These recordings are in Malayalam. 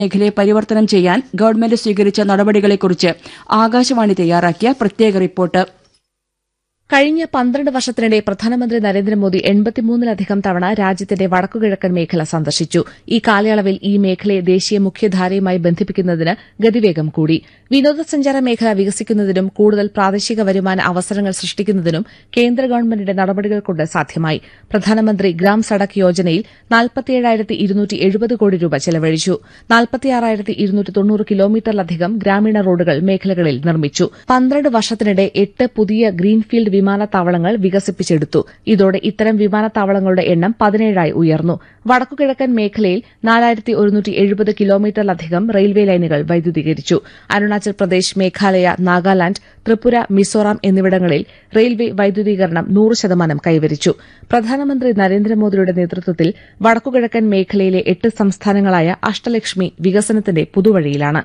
മേഖലയെ പരിവർത്തനം ചെയ്യാൻ ഗവൺമെന്റ് സ്വീകരിച്ച നടപടികളെക്കുറിച്ച് ആകാശവാണി തയ്യാറാക്കിയ പ്രത്യേക റിപ്പോർട്ട് കഴിഞ്ഞ പന്ത്രണ്ട് വർഷത്തിനിടെ പ്രധാനമന്ത്രി നരേന്ദ്രമോദി എൺപത്തിമൂന്നിലധികം തവണ രാജ്യത്തിന്റെ വടക്കുകിഴക്കൻ മേഖല സന്ദർശിച്ചു ഈ കാലയളവിൽ ഈ മേഖലയെ ദേശീയ മുഖ്യധാരയുമായി ബന്ധിപ്പിക്കുന്നതിന് ഗതിവേഗം കൂടി വിനോദസഞ്ചാര മേഖല വികസിക്കുന്നതിനും കൂടുതൽ പ്രാദേശിക വരുമാന അവസരങ്ങൾ സൃഷ്ടിക്കുന്നതിനും കേന്ദ്ര ഗവൺമെന്റിന്റെ നടപടികൾ കൊണ്ട് സാധ്യമായി പ്രധാനമന്ത്രി ഗ്രാം സഡക് യോജനയിൽ നാൽപ്പത്തിയേഴായിരത്തി ഇരുന്നൂറ്റി എഴുപത് കോടി രൂപ ചെലവഴിച്ചു നാൽപ്പത്തിയാറായിരത്തി ഇരുന്നൂറ്റി തൊണ്ണൂറ് കിലോമീറ്ററിലധികം ഗ്രാമീണ റോഡുകൾ മേഖലകളിൽ നിർമ്മിച്ചു പന്ത്രണ്ട് വർഷത്തിനിടെ എട്ട് പുതിയ ഗ്രീൻഫീൽഡ് വിമാനത്താവളങ്ങൾ വികസിപ്പിച്ചെടുത്തു ഇതോടെ ഇത്തരം വിമാനത്താവളങ്ങളുടെ എണ്ണം പതിനേഴായി ഉയർന്നു വടക്കുകിഴക്കൻ മേഖലയിൽ നാലായിരത്തി ഒരുന്നൂറ്റി എഴുപത് കിലോമീറ്ററിലധികം റെയിൽവേ ലൈനുകൾ വൈദ്യുതീകരിച്ചു അരുണാചൽ പ്രദേശ് മേഘാലയ നാഗാലാന്റ് ത്രിപുര മിസോറാം എന്നിവിടങ്ങളിൽ റെയിൽവേ വൈദ്യുതീകരണം നൂറ് ശതമാനം കൈവരിച്ചു പ്രധാനമന്ത്രി നരേന്ദ്രമോദിയുടെ നേതൃത്വത്തിൽ വടക്കുകിഴക്കൻ മേഖലയിലെ എട്ട് സംസ്ഥാനങ്ങളായ അഷ്ടലക്ഷ്മി വികസനത്തിന്റെ പുതുവഴിയിലാണ്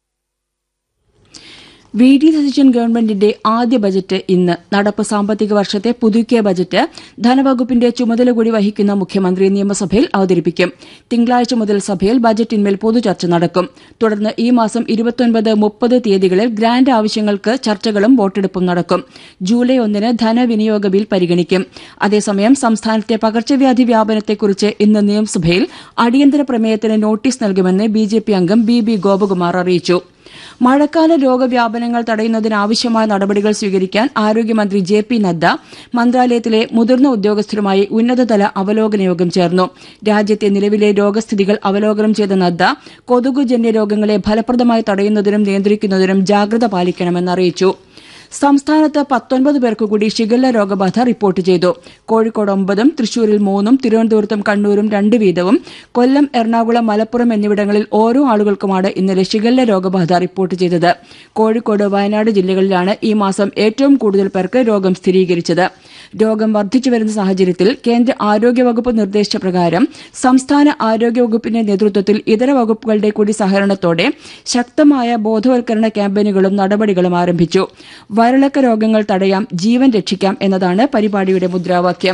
വി ഡി സതീശൻ ഗവൺമെന്റിന്റെ ആദ്യ ബജറ്റ് ഇന്ന് നടപ്പ് സാമ്പത്തിക വർഷത്തെ പുതുക്കിയ ബജറ്റ് ധനവകുപ്പിന്റെ ചുമതല കൂടി വഹിക്കുന്ന മുഖ്യമന്ത്രി നിയമസഭയിൽ അവതരിപ്പിക്കും തിങ്കളാഴ്ച മുതൽ സഭയിൽ ബജറ്റിന്മേൽ പൊതുചർച്ച നടക്കും തുടർന്ന് ഈ മാസം ഇരുപത്തൊൻപത് മുപ്പത് തീയതികളിൽ ഗ്രാന്റ് ആവശ്യങ്ങൾക്ക് ചർച്ചകളും വോട്ടെടുപ്പും നടക്കും ജൂലൈ ഒന്നിന് ധനവിനിയോഗ ബിൽ പരിഗണിക്കും അതേസമയം സംസ്ഥാനത്തെ പകർച്ചവ്യാധി വ്യാപനത്തെക്കുറിച്ച് ഇന്ന് നിയമസഭയിൽ അടിയന്തര പ്രമേയത്തിന് നോട്ടീസ് നൽകുമെന്ന് ബിജെപി അംഗം ബി ബി ഗോപകുമാർ അറിയിച്ചു മഴക്കാല രോഗവ്യാപനങ്ങൾ തടയുന്നതിനാവശ്യമായ നടപടികൾ സ്വീകരിക്കാൻ ആരോഗ്യമന്ത്രി ജെ പി നദ്ദ മന്ത്രാലയത്തിലെ മുതിർന്ന ഉദ്യോഗസ്ഥരുമായി ഉന്നതതല അവലോകന യോഗം ചേർന്നു രാജ്യത്തെ നിലവിലെ രോഗസ്ഥിതികൾ അവലോകനം ചെയ്ത നദ്ദ കൊതുകുജന്യ രോഗങ്ങളെ ഫലപ്രദമായി തടയുന്നതിനും നിയന്ത്രിക്കുന്നതിനും ജാഗ്രത പാലിക്കണമെന്ന് അറിയിച്ചു സംസ്ഥാനത്ത് പത്തൊൻപത് പേർക്ക് കൂടി ഷിഗല്ല രോഗബാധ റിപ്പോർട്ട് ചെയ്തു കോഴിക്കോട് ഒമ്പതും തൃശൂരിൽ മൂന്നും തിരുവനന്തപുരത്തും കണ്ണൂരും രണ്ട് വീതവും കൊല്ലം എറണാകുളം മലപ്പുറം എന്നിവിടങ്ങളിൽ ഓരോ ആളുകൾക്കുമാണ് ഇന്നലെ ഷിഗല്ല രോഗബാധ റിപ്പോർട്ട് ചെയ്തത് കോഴിക്കോട് വയനാട് ജില്ലകളിലാണ് ഈ മാസം ഏറ്റവും കൂടുതൽ പേർക്ക് രോഗം സ്ഥിരീകരിച്ചത് രോഗം വർദ്ധിച്ചുവരുന്ന സാഹചര്യത്തിൽ കേന്ദ്ര ആരോഗ്യവകുപ്പ് നിർദ്ദേശപ്രകാരം സംസ്ഥാന ആരോഗ്യവകുപ്പിന്റെ നേതൃത്വത്തിൽ ഇതര വകുപ്പുകളുടെ കൂടി സഹകരണത്തോടെ ശക്തമായ ബോധവൽക്കരണ ക്യാമ്പയിനുകളും നടപടികളും ആരംഭിച്ചു വയറിളക്ക രോഗങ്ങൾ തടയാം ജീവൻ രക്ഷിക്കാം എന്നതാണ് പരിപാടിയുടെ മുദ്രാവാക്യം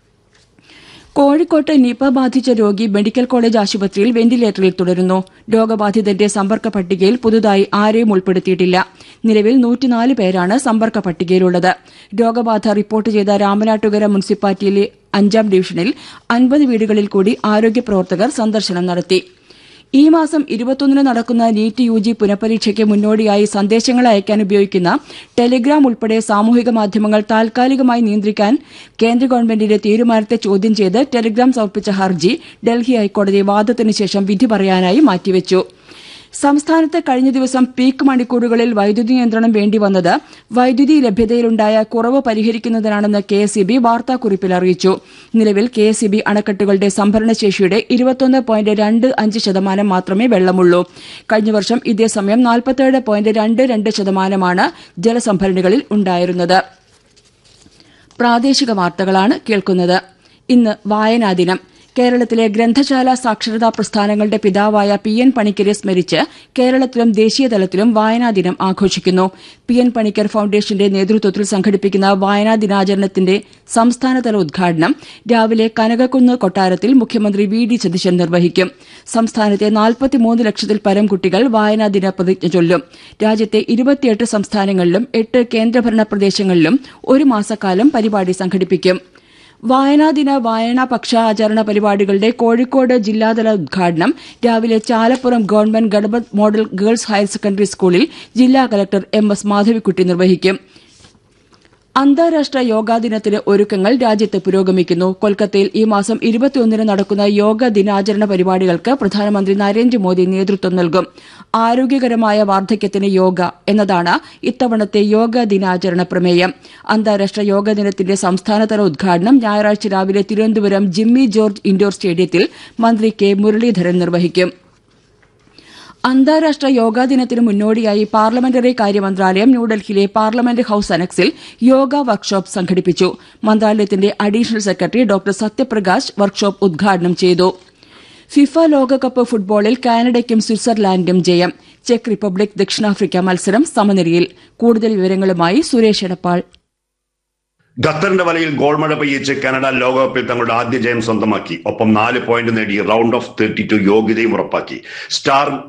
കോഴിക്കോട്ട് നിപ ബാധിച്ച രോഗി മെഡിക്കൽ കോളേജ് ആശുപത്രിയിൽ വെന്റിലേറ്ററിൽ തുടരുന്നു രോഗബാധിതന്റെ സമ്പർക്ക പട്ടികയിൽ പുതുതായി ആരെയും ഉൾപ്പെടുത്തിയിട്ടില്ല നിലവിൽ നൂറ്റിനാല് പേരാണ് സമ്പർക്ക പട്ടികയിലുള്ളത് രോഗബാധ റിപ്പോർട്ട് ചെയ്ത രാമനാട്ടുകര മുനിസിപ്പാലിറ്റിയിലെ അഞ്ചാം ഡിവിഷനിൽ അൻപത് വീടുകളിൽ കൂടി ആരോഗ്യപ്രവർത്തകർ സന്ദർശനം നടത്തി ഈ മാസം ഇരുപത്തൊന്നിന് നടക്കുന്ന നീറ്റ് യു ജി പുനഃപരീക്ഷയ്ക്ക് മുന്നോടിയായി സന്ദേശങ്ങൾ അയക്കാൻ ഉപയോഗിക്കുന്ന ടെലിഗ്രാം ഉൾപ്പെടെ സാമൂഹിക മാധ്യമങ്ങൾ താൽക്കാലികമായി നിയന്ത്രിക്കാൻ കേന്ദ്ര ഗവൺമെന്റിന്റെ തീരുമാനത്തെ ചോദ്യം ചെയ്ത് ടെലിഗ്രാം സമർപ്പിച്ച ഹർജി ഡൽഹി ഹൈക്കോടതി വാദത്തിന് ശേഷം വിധി പറയാനായി മാറ്റിവെച്ചു സംസ്ഥാനത്ത് കഴിഞ്ഞ ദിവസം പീക്ക് മണിക്കൂറുകളിൽ വൈദ്യുതി നിയന്ത്രണം വേണ്ടിവന്നത് വൈദ്യുതി ലഭ്യതയിലുണ്ടായ കുറവ് പരിഹരിക്കുന്നതിനാണെന്ന് കെ എസ് ഇ ബി വാർത്താക്കുറിപ്പിൽ അറിയിച്ചു നിലവിൽ കെ എസ് ഇ ബി അണക്കെട്ടുകളുടെ സംഭരണശേഷിയുടെ ഇരുപത്തൊന്ന് പോയിന്റ് രണ്ട് അഞ്ച് ശതമാനം മാത്രമേ വെള്ളമുള്ളൂ കഴിഞ്ഞ വർഷം ഇതേസമയം നാൽപ്പത്തേഴ് പോയിന്റ് രണ്ട് രണ്ട് ശതമാനമാണ് ജലസംഭരണികളിൽ ഉണ്ടായിരുന്നത് പ്രാദേശിക വാർത്തകളാണ് കേൾക്കുന്നത് ഇന്ന് വായനാ ദിനം കേരളത്തിലെ ഗ്രന്ഥശാല സാക്ഷരതാ പ്രസ്ഥാനങ്ങളുടെ പിതാവായ പി എൻ പണിക്കരെ സ്മരിച്ച് കേരളത്തിലും ദേശീയതലത്തിലും വായനാ ദിനം ആഘോഷിക്കുന്നു പി എൻ പണിക്കർ ഫൌണ്ടേഷന്റെ നേതൃത്വത്തിൽ സംഘടിപ്പിക്കുന്ന വായനാ ദിനാചരണത്തിന്റെ സംസ്ഥാനതല ഉദ്ഘാടനം രാവിലെ കനകക്കുന്ന് കൊട്ടാരത്തിൽ മുഖ്യമന്ത്രി വി ഡി സതീശൻ നിർവഹിക്കും സംസ്ഥാനത്തെ നാൽപ്പത്തിമൂന്ന് ലക്ഷത്തിൽ പരം കുട്ടികൾ വായനാ ദിന പ്രതിജ്ഞ ചൊല്ലും രാജ്യത്തെ ഇരുപത്തിയെട്ട് സംസ്ഥാനങ്ങളിലും എട്ട് കേന്ദ്രഭരണ പ്രദേശങ്ങളിലും ഒരു മാസക്കാലം പരിപാടി സംഘടിപ്പിക്കും വായനാദിന വായനാ പക്ഷാചരണ പരിപാടികളുടെ കോഴിക്കോട് ജില്ലാതല ഉദ്ഘാടനം രാവിലെ Chalappuram government Ganapat model girls higher secondary സ്കൂളിൽ ജില്ലാ കലക്ടർ എം എസ് മാധവിക്കുട്ടി നിർവഹിക്കും അന്താരാഷ്ട്ര യോഗാ ദിനത്തിന് ഒരുക്കങ്ങൾ രാജ്യത്ത് പുരോഗമിക്കുന്നു കൊൽക്കത്തയിൽ ഈ മാസം ഇരുപത്തിയൊന്നിന് നടക്കുന്ന യോഗ ദിനാചരണ പരിപാടികൾക്ക് പ്രധാനമന്ത്രി നരേന്ദ്രമോദി നേതൃത്വം നൽകും ആരോഗ്യകരമായ വാർദ്ധക്യത്തിന് യോഗ എന്നതാണ് ഇത്തവണത്തെ യോഗ ദിനാചരണ പ്രമേയം അന്താരാഷ്ട്ര യോഗ ദിനത്തിന്റെ സംസ്ഥാനതല ഉദ്ഘാടനം ഞായറാഴ്ച രാവിലെ തിരുവനന്തപുരം ജിമ്മി ജോർജ് ഇൻഡോർ സ്റ്റേഡിയത്തിൽ മന്ത്രി കെ മുരളീധരൻ നിർവഹിക്കും അന്താരാഷ്ട്ര യോഗാ ദിനത്തിന് മുന്നോടിയായി പാർലമെന്ററി കാര്യ മന്ത്രാലയം ന്യൂഡൽഹിയിലെ പാർലമെന്റ് ഹൌസ് അനക്സിൽ യോഗ വർക്ക്ഷോപ്പ് സംഘടിപ്പിച്ചു മന്ത്രാലയത്തിന്റെ additional secretary doctor Sathyaprakash workshop ഉദ്ഘാടനം ചെയ്തു ഫിഫ ലോകകപ്പ് ഫുട്ബോളിൽ കാനഡയ്ക്കും സ്വിറ്റ്സർലാൻഡിനും ജയം ചെക്ക് റിപ്പബ്ലിക് ദക്ഷിണാഫ്രിക്ക മത്സരം സമനിലയിൽ കൂടുതൽ വിവരങ്ങളുമായി സുരേഷ് എടപ്പാൾ ഖത്തറിന്റെ വലയിൽ ഗോൾ മഴ പെയ്യിച്ച് കാനഡ ലോകകപ്പിൽ തങ്ങളുടെ ആദ്യ ജയം സ്വന്തമാക്കി ഒപ്പം നാല് പോയിന്റ് നേടി റൗണ്ട് ഓഫ് തേർട്ടി ടു യോഗ്യതയും ഉറപ്പാക്കി സ്റ്റാർ